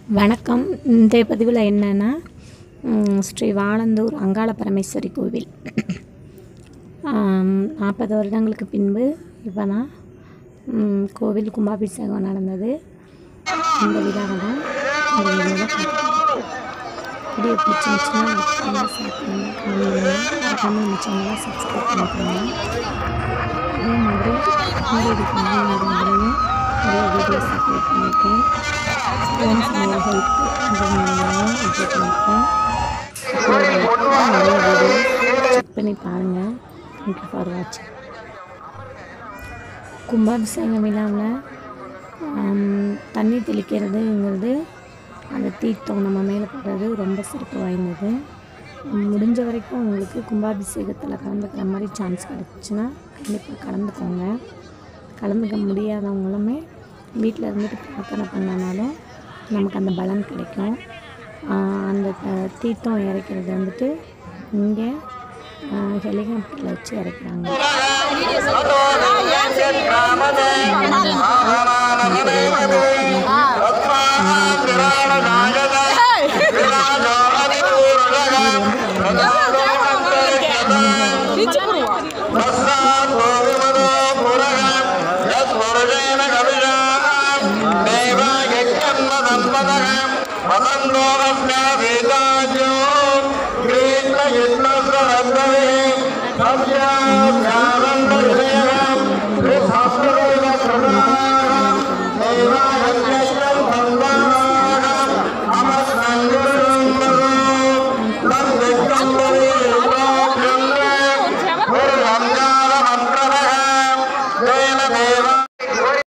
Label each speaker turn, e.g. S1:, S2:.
S1: வணக்கம் இந்த பதிவில் என்னென்னா ஸ்ரீ வாழந்தூர் அங்காள பரமேஸ்வரி கோவில் நாற்பது வருடங்களுக்கு பின்பு இப்போ தான் கோவில் கும்பாபிஷேகம் நடந்தது இந்த விழாவை தான் இந்த வீடியோவில் பார்த்துக்கலாம் வீடியோ பிடிச்சிருந்துச்சுன்னா ஷேர் பண்ணுங்கள் கமெண்ட் நம்ம சேனலை சப்ஸ்கிரைப் பண்ணிக்கோங்க அதே மாதிரி வீடியோ பண்ணுறதையும் நிறைய வீடியோஸ் அப்லோட் பண்ணியிருக்கேன் ஸ்டோன்ஸ் நிறைய ஹெல்ப் பண்ணுறதுனாலும் அப்லோட் பண்ணியிருக்கேன் நிறைய வீடியோஸ் செக் பண்ணி பாருங்கள் தேங்க்யூ ஃபார் வாட்சிங் கும்பாபிஷேகம் விழாவில் தண்ணி தெளிக்கிறதுங்கிறது அந்த தீர்த்தம் நம்ம மேலே படுறது ரொம்ப சிறப்பு வாய்ந்தது முடிஞ்ச வரைக்கும் உங்களுக்கு கும்பாபிஷேகத்தில் கலந்துக்கிற மாதிரி சான்ஸ் கிடச்சிச்சின்னா கண்டிப்பாக கலந்துக்கோங்க கலந்துக்க முடியாதவங்களுமே வீட்டில் இருந்துட்டு பிரார்த்தனை பண்ணனாலும் நமக்கு அந்த பலன் கிடைக்கும் ஆஹ் அந்த த- தீர்த்தம் இறைக்கிறது வந்துட்டு இங்கே ஹெலிகாப்டரில் வச்சு இறைக்கிறாங்க
S2: வசந்தோகே